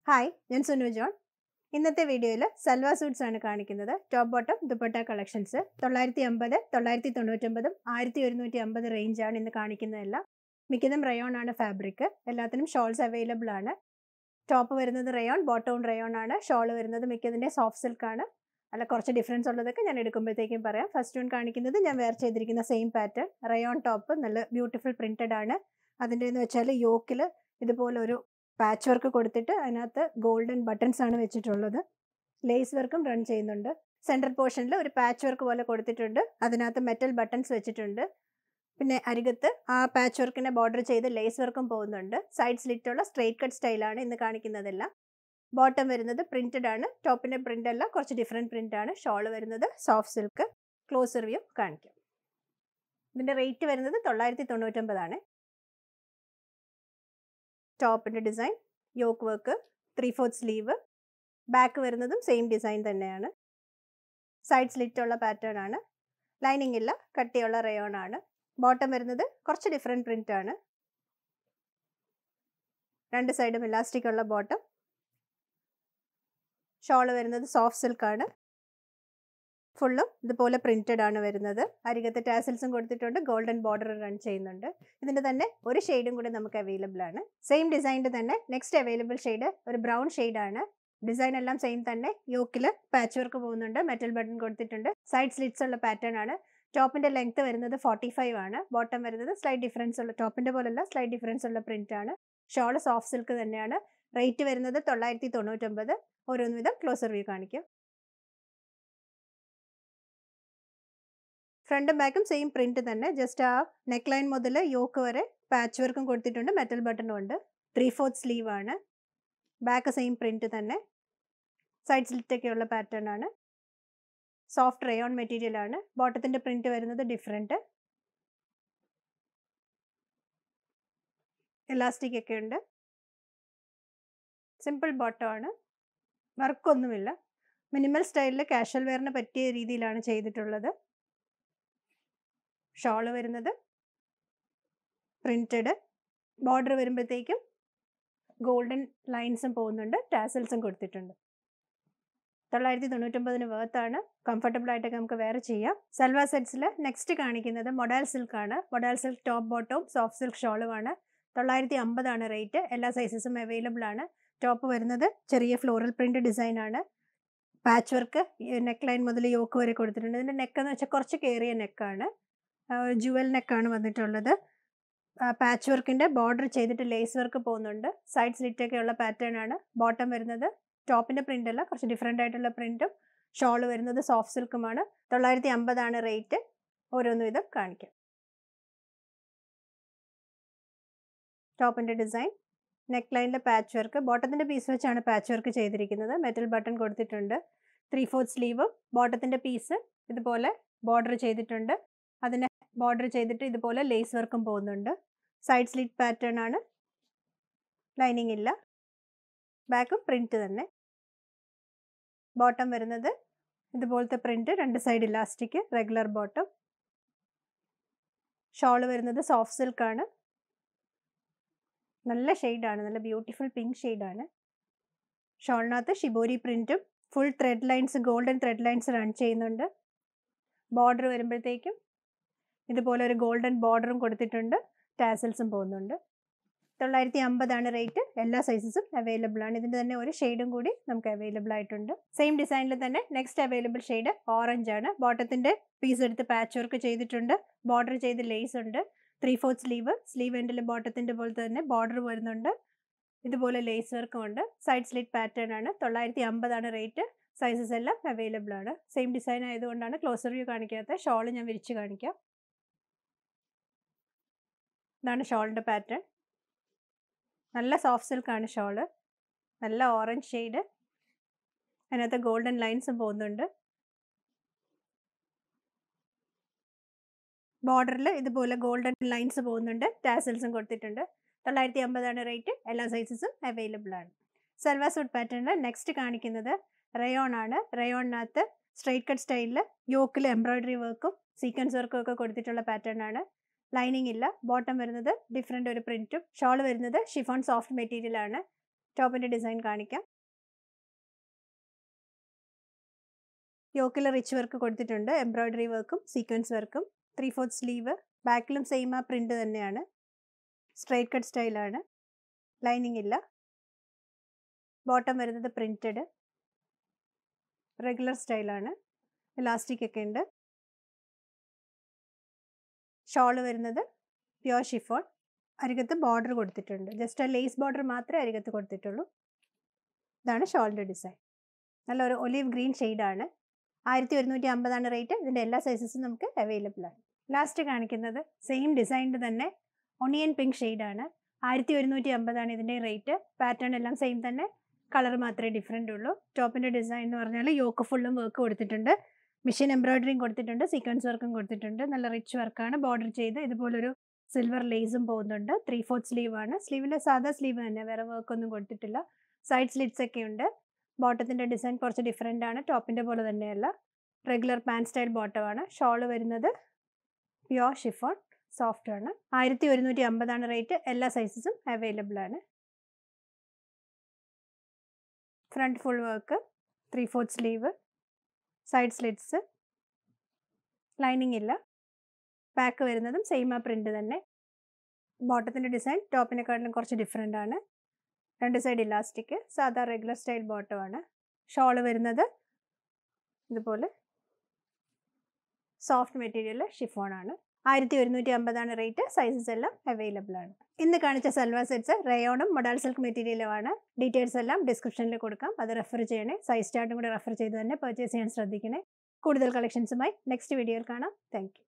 hi ഞാൻ Sunu John ഇന്നത്തെ വീഡിയോയിൽ സൽവാർ സൂട്ട്സ് ആണ് കാണിക്കുന്നത് ടോപ്പ് ബോട്ടം ദുപ്പട്ട കളക്ഷൻസ് തൊള്ളായിരത്തി അമ്പത് തൊള്ളായിരത്തി തൊണ്ണൂറ്റൊമ്പതും ആയിരത്തി ഒരുന്നൂറ്റി അമ്പത് റേഞ്ചാണ് ഇന്ന് കാണിക്കുന്നതെല്ലാം മിക്കതും റയോൺ ആണ് ഫാബ്രിക് എല്ലാത്തിനും ഷോൾസ് അവൈലബിൾ ആണ് ടോപ്പ് വരുന്നത് റയോൺ ബോട്ടവും റയോൺ ആണ് ഷോൾ വരുന്നത് മിക്കതിൻ്റെ സോഫ്റ്റ് സിൽക്ക് ആണ് അല്ല കുറച്ച് ഡിഫറൻസ് ഉള്ളതൊക്കെ ഞാൻ എടുക്കുമ്പോഴത്തേക്കും പറയാം ഫസ്റ്റ് വൺ കാണിക്കുന്നത് ഞാൻ വെയർ ചെയ്തിരിക്കുന്ന സെയിം പാറ്റേൺ റയോൺ ടോപ്പ് നല്ല ബ്യൂട്ടിഫുൾ പ്രിന്റഡ് ആണ് അതിൻ്റെ എന്ന് വെച്ചാൽ യോക്കിൽ ഇതുപോലെ ഒരു പാച്ച് വർക്ക് കൊടുത്തിട്ട് അതിനകത്ത് ഗോൾഡൻ ബട്ടൺസ് ആണ് വെച്ചിട്ടുള്ളത് ലേസ് വർക്കും റൺ ചെയ്യുന്നുണ്ട് സെൻട്രൽ പോർഷനിൽ ഒരു പാച്ച് വർക്ക് പോലെ കൊടുത്തിട്ടുണ്ട് അതിനകത്ത് മെറ്റൽ ബട്ടൺസ് വെച്ചിട്ടുണ്ട് പിന്നെ അരികത്ത് ആ പാച്ച് വർക്കിനെ ബോർഡർ ചെയ്ത് ലേസ് വർക്കും പോകുന്നുണ്ട് സൈഡ് സ്ലിറ്റുള്ള സ്ട്രെയിറ്റ് കട്ട് സ്റ്റൈലാണ് ഇന്ന് കാണിക്കുന്നതെല്ലാം ബോട്ടം വരുന്നത് പ്രിന്റഡ് ആണ് ടോപ്പിൻ്റെ പ്രിന്റ് അല്ല കുറച്ച് ഡിഫറെൻറ്റ് പ്രിന്റ് ആണ് ഷോൾ വരുന്നത് സോഫ്റ്റ് സിൽക്ക് ക്ലോസ് റിവ്യൂ കാണിക്കാം ഇതിൻ്റെ റേറ്റ് വരുന്നത് തൊള്ളായിരത്തി തൊണ്ണൂറ്റൊമ്പതാണ് ടോപ്പിൻ്റെ design yoke work three fourth sleeve back വരുന്നതും സെയിം ഡിസൈൻ തന്നെയാണ് സൈഡ് സ്ലിറ്റ് ഉള്ള പാറ്റേൺ ആണ് ലൈനിങ് ഇല്ല കട്ടിയുള്ള റയോൺ ആണ് ബോട്ടം വരുന്നത് കുറച്ച് ഡിഫറെൻറ്റ് പ്രിന്റ് ആണ് രണ്ട് സൈഡും ഇലാസ്റ്റിക് ഉള്ള ബോട്ടം ഷോൾ വരുന്നത് സോഫ്റ്റ് സിൽക്ക് ആണ് ഫുള്ളും ഇതുപോലെ പ്രിന്റഡ് ആണ് വരുന്നത് അരികത്ത് ടാസൽസും കൊടുത്തിട്ടുണ്ട് ഗോൾഡൻ ബോർഡർ റൺ ചെയ്യുന്നുണ്ട് ഇതിൻ്റെ തന്നെ ഒരു ഷെയ്ഡും കൂടി നമുക്ക് അവൈലബിൾ ആണ് സെയിം ഡിസൈനിൻ്റെ തന്നെ നെക്സ്റ്റ് അവൈലബിൾ ഷെയ്ഡ് ഒരു ബ്രൗൺ ആണ് ഡിസൈൻ എല്ലാം സെയിം തന്നെ യോക്കിൽ പാച്ച് വർക്ക് പോകുന്നുണ്ട് മെറ്റൽ ബട്ടൺ കൊടുത്തിട്ടുണ്ട് സൈഡ് സ്ലിറ്റ്സ് ഉള്ള പാറ്റേൺ ആണ് ടോപ്പിന്റെ ലെങ്ത് വരുന്നത് ഫോർട്ടി ഫൈവ് ആണ് ബോട്ടം വരുന്നത് സ്ലൈറ്റ് ഡിഫറൻസ് ഉള്ള ടോപ്പിന്റെ പോലല്ല സ്ലൈറ്റ് ഡിഫറൻസ് ഉള്ള പ്രിന്റ് ആണ് ഷോൾ സോഫ്റ്റ് സിൽക്ക് തന്നെയാണ് റേറ്റ് വരുന്നത് തൊള്ളായിരത്തി തൊണ്ണൂറ്റൊമ്പത് ഓരോന്ന് വിധം ക്ലോസർ വ്യൂ കാണിക്കും ഫ്രണ്ടും ബാക്കും സെയിം പ്രിന്റ് തന്നെ ജസ്റ്റ് ആ നെക്ക് ലൈൻ മുതൽ യോക്ക് വരെ പാച്ച് വർക്കും കൊടുത്തിട്ടുണ്ട് മെറ്റൽ ബട്ടണും ഉണ്ട് ത്രീ ഫോർത്ത് സ്ലീവ് ആണ് ബാക്ക് സെയിം പ്രിന്റ് തന്നെ സൈഡ് സ്ലിറ്റൊക്കെയുള്ള പാറ്റേൺ ആണ് സോഫ്റ്റ് റയോൺ മെറ്റീരിയൽ ആണ് ബോട്ടത്തിന്റെ പ്രിന്റ് വരുന്നത് ഡിഫറെന്റ് ഇലാസ്റ്റിക് ഒക്കെ ഉണ്ട് സിമ്പിൾ ബോട്ടം ആണ് വർക്കൊന്നുമില്ല മിനിമൽ സ്റ്റൈലിൽ കാഷ്വൽ വെയറിന് പറ്റിയ രീതിയിലാണ് ചെയ്തിട്ടുള്ളത് ഷോള് വരുന്നത് പ്രിന്റഡ് ബോർഡർ വരുമ്പോഴത്തേക്കും ഗോൾഡൻ ലൈൻസും പോകുന്നുണ്ട് ടാസൽസും കൊടുത്തിട്ടുണ്ട് തൊള്ളായിരത്തി തൊണ്ണൂറ്റൊമ്പതിന് വേർത്താണ് കംഫർട്ടബിൾ ആയിട്ടൊക്കെ നമുക്ക് വേറെ ചെയ്യാം സൽവാർ സെറ്റ്സിൽ നെക്സ്റ്റ് കാണിക്കുന്നത് മൊഡാൽ സിൽക്ക് ആണ് മൊഡാൽ സിൽക്ക് ടോപ്പ് ബോട്ടവും സോഫ്റ്റ് സിൽക്ക് ഷോളുമാണ് തൊള്ളായിരത്തി അമ്പതാണ് റേറ്റ് എല്ലാ സൈസസും അവൈലബിൾ ആണ് ടോപ്പ് വരുന്നത് ചെറിയ ഫ്ലോറൽ പ്രിന്റ് ഡിസൈൻ ആണ് പാച്ച് വർക്ക് നെക്ക് ലൈൻ മുതൽ യോക്ക് വരെ കൊടുത്തിട്ടുണ്ട് ഇതിൻ്റെ നെക്ക് എന്ന് വെച്ചാൽ കുറച്ച് കയറിയ നെക്കാണ് ജുവൽ നെക്കാണ് വന്നിട്ടുള്ളത് പാച്ച് വർക്കിൻ്റെ ബോർഡർ ചെയ്തിട്ട് ലേസ് വർക്ക് പോകുന്നുണ്ട് സൈഡ് സ്ലിറ്റൊക്കെ ഉള്ള പാറ്റേൺ ആണ് ബോട്ടം വരുന്നത് ടോപ്പിൻ്റെ പ്രിൻ്റ് അല്ല കുറച്ച് ഡിഫറെൻ്റ് ആയിട്ടുള്ള പ്രിൻറ്റും ഷോൾ വരുന്നത് സോഫ്റ്റ് സിൽക്കുമാണ് തൊള്ളായിരത്തി അമ്പതാണ് റേറ്റ് ഓരോന്നും ഇത് കാണിക്കാം ടോപ്പിൻ്റെ ഡിസൈൻ നെക്ക് ലൈനിലെ പാച്ച് വർക്ക് ബോട്ടത്തിൻ്റെ പീസ് വെച്ചാണ് പാച്ച് വർക്ക് ചെയ്തിരിക്കുന്നത് മെറ്റൽ ബട്ടൺ കൊടുത്തിട്ടുണ്ട് ത്രീ ഫോർത്ത് സ്ലീവ് ബോട്ടത്തിൻ്റെ പീസ് ഇതുപോലെ ബോർഡർ ചെയ്തിട്ടുണ്ട് അതിനെ ബോർഡർ ചെയ്തിട്ട് ഇതുപോലെ ലേസ് വർക്കും പോകുന്നുണ്ട് സൈഡ് സ്ലിറ്റ് പാറ്റേൺ ആണ് ലൈനിങ് ഇല്ല ബാക്കും പ്രിന്റ് തന്നെ ബോട്ടം വരുന്നത് ഇതുപോലത്തെ പ്രിന്റ് രണ്ട് side elastic regular bottom shawl വരുന്നത് സോഫ്റ്റ് സിൽക്ക് ആണ് നല്ല ഷെയ്ഡാണ് നല്ല ബ്യൂട്ടിഫുൾ പിങ്ക് ഷെയ്ഡാണ് ഷോളിനകത്ത് ഷിബോരി പ്രിന്റും full thread lines golden thread lines run ചെയ്യുന്നുണ്ട് ബോർഡർ വരുമ്പോഴത്തേക്കും ഇതുപോലെ ഒരു ഗോൾഡൻ ബോർഡറും കൊടുത്തിട്ടുണ്ട് ടാസൽസും പോകുന്നുണ്ട് തൊള്ളായിരത്തി അമ്പതാണ് റേറ്റ് എല്ലാ സൈസസും അവൈലബിൾ ആണ് ഇതിൻ്റെ തന്നെ ഒരു ഷെയ്ഡും കൂടി നമുക്ക് അവൈലബിൾ ആയിട്ടുണ്ട് സെയിം ഡിസൈനിൽ തന്നെ നെക്സ്റ്റ് അവൈലബിൾ ഷെയ്ഡ് ഓറഞ്ച് ആണ് ബോട്ടത്തിൻ്റെ പീസ് എടുത്ത് പാച്ച് വർക്ക് ചെയ്തിട്ടുണ്ട് ബോർഡർ ചെയ്ത് ലേസ് ഉണ്ട് ത്രീ ഫോർത്ത് സ്ലീവ് സ്ലീവ് എൻഡിൽ ബോട്ടത്തിൻ്റെ പോലെ തന്നെ ബോർഡർ വരുന്നുണ്ട് ഇതുപോലെ ലേസ് വർക്കും ഉണ്ട് സൈഡ് സ്ലിറ്റ് പാറ്റേൺ ആണ് തൊള്ളായിരത്തി അമ്പതാണ് റേറ്റ് സൈസസ് എല്ലാം അവൈലബിൾ ആണ് സെയിം ഡിസൈൻ ആയതുകൊണ്ടാണ് ക്ലോസർ വ്യൂ കാണിക്കാത്ത ഷോൾ ഞാൻ വിരിച്ച് കാണിക്കാം ഇതാണ് ഷോളിൻ്റെ പാറ്റേൺ നല്ല സോഫ്റ്റ് സിൽക്കാണ് ഷോള് നല്ല ഓറഞ്ച് ഷെയ്ഡ് അതിനകത്ത് ഗോൾഡൻ ലൈൻസും പോകുന്നുണ്ട് ബോർഡറിൽ ഇതുപോലെ ഗോൾഡൻ ലൈൻസ് പോകുന്നുണ്ട് ടാസൽസും കൊടുത്തിട്ടുണ്ട് തൊള്ളായിരത്തി അമ്പതാണ് റേറ്റ് എല്ലാ സൈസസും അവൈലബിൾ ആണ് സൽവാർ സൂട്ട് പാറ്റേണിൽ നെക്സ്റ്റ് കാണിക്കുന്നത് റയോൺ ആണ് റയോണിനകത്ത് സ്ട്രെയിറ്റ് കട്ട് സ്റ്റൈലിൽ യോക്കിൽ എംബ്രോയിഡറി വർക്കും സീക്വൻസ് വർക്കും ഒക്കെ കൊടുത്തിട്ടുള്ള പാറ്റേൺ ആണ് ലൈനിങ് ഇല്ല ബോട്ടം വരുന്നത് ഡിഫറെൻ്റ് ഒരു പ്രിൻറ്റും ഷോൾ വരുന്നത് ഷിഫോൺ സോഫ്റ്റ് മെറ്റീരിയൽ ആണ് ടോപ്പിൻ്റെ ഡിസൈൻ കാണിക്കാം യോക്കിൽ റിച്ച് വർക്ക് കൊടുത്തിട്ടുണ്ട് എംബ്രോയ്ഡറി വർക്കും സീക്വൻസ് വർക്കും ത്രീ ഫോർത്ത് സ്ലീവ് ബാക്കിലും സെയിം ആ പ്രിൻ്റ് തന്നെയാണ് സ്ട്രൈറ്റ് കട്ട് സ്റ്റൈലാണ് ലൈനിങ് ഇല്ല ബോട്ടം വരുന്നത് പ്രിൻറ്റഡ് റെഗുലർ സ്റ്റൈലാണ് ഇലാസ്റ്റിക് ഒക്കെ ഉണ്ട് ഷോള് വരുന്നത് പ്യുവർ ഷിഫോൺ അരികത്ത് ബോർഡർ കൊടുത്തിട്ടുണ്ട് ജസ്റ്റ് ആ ലേസ് ബോർഡർ മാത്രമേ അരികത്ത് കൊടുത്തിട്ടുള്ളൂ ഇതാണ് ഷോളിൻ്റെ ഡിസൈൻ നല്ലൊരു ഒലീവ് ഗ്രീൻ ഷെയ്ഡാണ് ആയിരത്തി ഒരുന്നൂറ്റി അമ്പതാണ് റേറ്റ് ഇതിൻ്റെ എല്ലാ സൈസസും നമുക്ക് അവൈലബിൾ ആണ് ലാസ്റ്റ് കാണിക്കുന്നത് സെയിം ഡിസൈനിൽ തന്നെ ഒണിയൻ പിങ്ക് ഷെയ്ഡാണ് ആയിരത്തി ഒരുന്നൂറ്റി അമ്പതാണ് ഇതിൻ്റെ റേറ്റ് പാറ്റേൺ എല്ലാം സെയിം തന്നെ കളർ മാത്രമേ ഡിഫറെൻ്റ് ഉള്ളൂ ടോപ്പിൻ്റെ ഡിസൈൻ എന്ന് പറഞ്ഞാൽ യോക്ക് ഫുള്ളും വർക്ക് കൊടുത്തിട്ടുണ്ട് മെഷീൻ എംബ്രോയ്ഡറിയും കൊടുത്തിട്ടുണ്ട് സീക്വൻസ് വർക്കും കൊടുത്തിട്ടുണ്ട് നല്ല റിച്ച് വർക്കാണ് ബോർഡർ ചെയ്ത് ഇതുപോലൊരു സിൽവർ ലേസും പോകുന്നുണ്ട് ത്രീ ഫോർത്ത് സ്ലീവ് ആണ് സ്ലീവിൽ സാധാ സ്ലീവ് തന്നെ വേറെ വർക്ക് ഒന്നും കൊടുത്തിട്ടില്ല സൈഡ് സ്ലിറ്റ്സ് ഒക്കെ ഉണ്ട് ബോട്ടത്തിൻ്റെ ഡിസൈൻ കുറച്ച് ഡിഫറെൻ്റ് ആണ് ടോപ്പിൻ്റെ പോലെ തന്നെയല്ല റെഗുലർ പാൻ സ്റ്റൈൽ ബോട്ടമാണ് ഷോള് വരുന്നത് പ്യുവർ ഷിഫോൺ സോഫ്റ്റ് ആണ് ആയിരത്തി ഒരുന്നൂറ്റി അമ്പതാണ് റേറ്റ് എല്ലാ സൈസസും അവൈലബിൾ ആണ് front full work three fourth sleeve side slits lining ഇല്ല ബാക്ക് വരുന്നതും സെയിം ആ പ്രിൻ്റ് തന്നെ ബോട്ടത്തിൻ്റെ ഡിസൈൻ ടോപ്പിനെക്കാട്ടിലും കുറച്ച് ഡിഫറെൻ്റ് ആണ് രണ്ട് സൈഡ് ഇലാസ്റ്റിക് സാധാ റെഗുലർ സ്റ്റൈൽ ബോട്ടമാണ് ഷോള് വരുന്നത് ഇതുപോലെ സോഫ്റ്റ് മെറ്റീരിയൽ ഷിഫോൺ ആണ് ആയിരത്തി ഒരുന്നൂറ്റി അമ്പതാണ് റേറ്റ് സൈസസ് എല്ലാം അവൈലബിൾ ആണ് ഇന്ന് കാണിച്ച സൽവാർ സെറ്റ്സ് റയോണും മൊഡാൾ സിൽക്ക് മെറ്റീരിയലുമാണ് ഡീറ്റെയിൽസ് എല്ലാം ഡിസ്ക്രിപ്ഷനിൽ കൊടുക്കാം അത് റെഫർ ചെയ്യണേ സൈസ് ചാർട്ടും കൂടി റെഫർ ചെയ്ത് തന്നെ പർച്ചേസ് ചെയ്യാൻ ശ്രദ്ധിക്കണേ കൂടുതൽ കളക്ഷൻസുമായി നെക്സ്റ്റ് വീഡിയോയിൽ കാണാം താങ്ക്